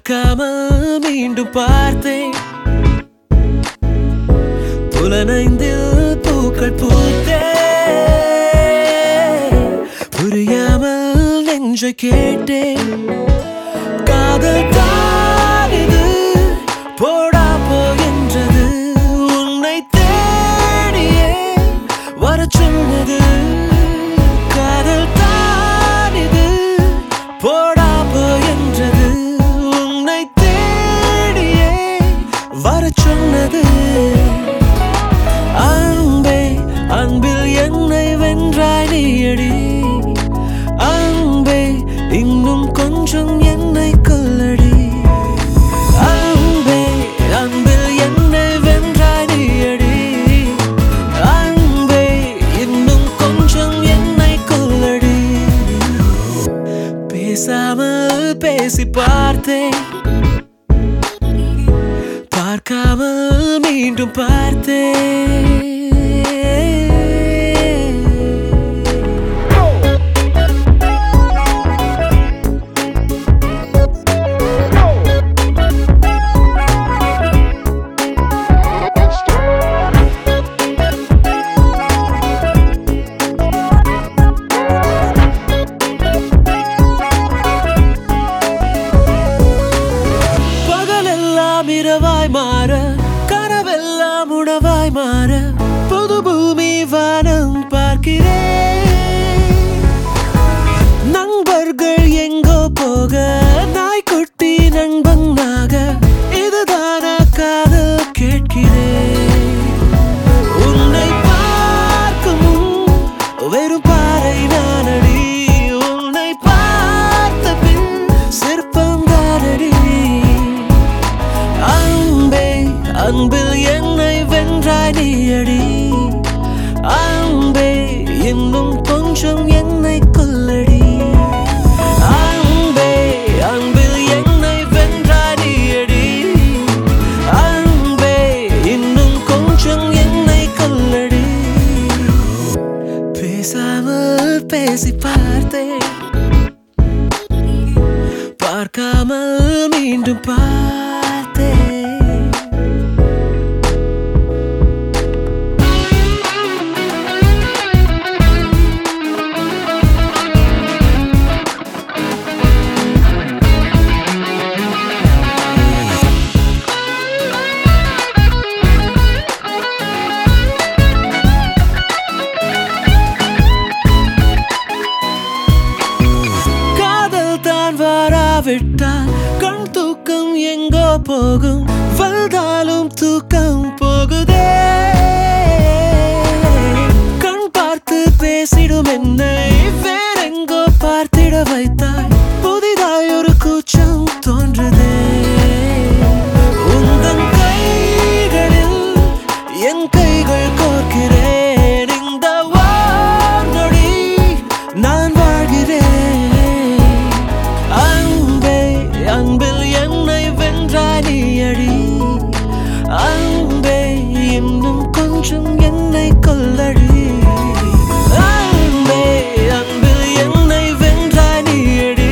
பார்க்காமல் மீண்டும் பார்த்தேன் புலனைந்தில் பூக்கள் பூத்தே புரியாமல் நெஞ்சை கேட்டேன் காதல் தான் இது போடா போ என்றது உன்னை தேடியே வரச் சொன்னது காதல் தான் இது போடா போ என்றது உன்னை தேடியே வரச் சொன்னது அன்பே அன்பில் என்னை வென்றாய் நீயடி அன்பே இன்னும் கொஞ்சம் என்னை கொல்லடி அன்பே அன்பில் என்னை வென்றாய் நீயடி அன்பே இன்னும் கொஞ்சம் என்னை கொல்லடி பேசாமல் பேசி பார்த்தேன் பார்க்காமல் மீண்டும் பார்த்தேன் பகலெல்லாம் இரவாய் மாற கனவெல்லாம் உணவாய் மாற புது பூமி வானம் பார்க்கிறேன் நண்பர்கள் எங்கோ போக நாய்க்குட்டி நண்பனாக இதுதான காதல் கேட்கிறேன் உன்னை பார்க்கும் முன் வெறும் பாறை நானடி உன்னை பார்த்த பின் சிற்பம் தானடி அன்பே அன்பில் என்னை வென்றாய் நீயடி அன்பே இன்னும் கொஞ்சம் என்னை கொல்லடி அன்பே அன்பில் என்னை வென்றாய் நீயடி அன்பே இன்னும் கொஞ்சம் என்னை கொல்லடி பேசாமல் பேசி பார்த்தேன் பார்க்காமல் மீண்டும் பார்த்தேன் காதல் தான் வராவிட்டால் கண் தூக்கம் எங்கோ போகும் வந்தாலும் தூக்கம் போகுதே கண் பார்த்து பேசிடும் என்னை வேறெங்கோ பார்த்திட வைத்தாய் புதிதாய் ஒரு கூச்சம் தோன்றுதே உந்தன் கைகளில் என் கைகள் கோர்க்கிறேன் இந்த வானொடி நான் வாழ்கிறேன் அன்பே அன்பில் என்னை வென்றாய் நீயடி அன்பே இன்னும் கொஞ்சம் என்னை கொல்லடி அன்பே அன்பில் என்னை வென்றாய் நீயடி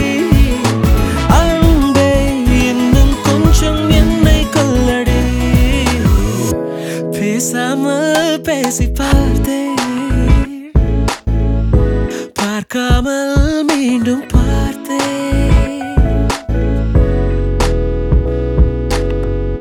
அன்பே இன்னும் கொஞ்சம் என்னை கொல்லடி பேசாமல் பேசி பார்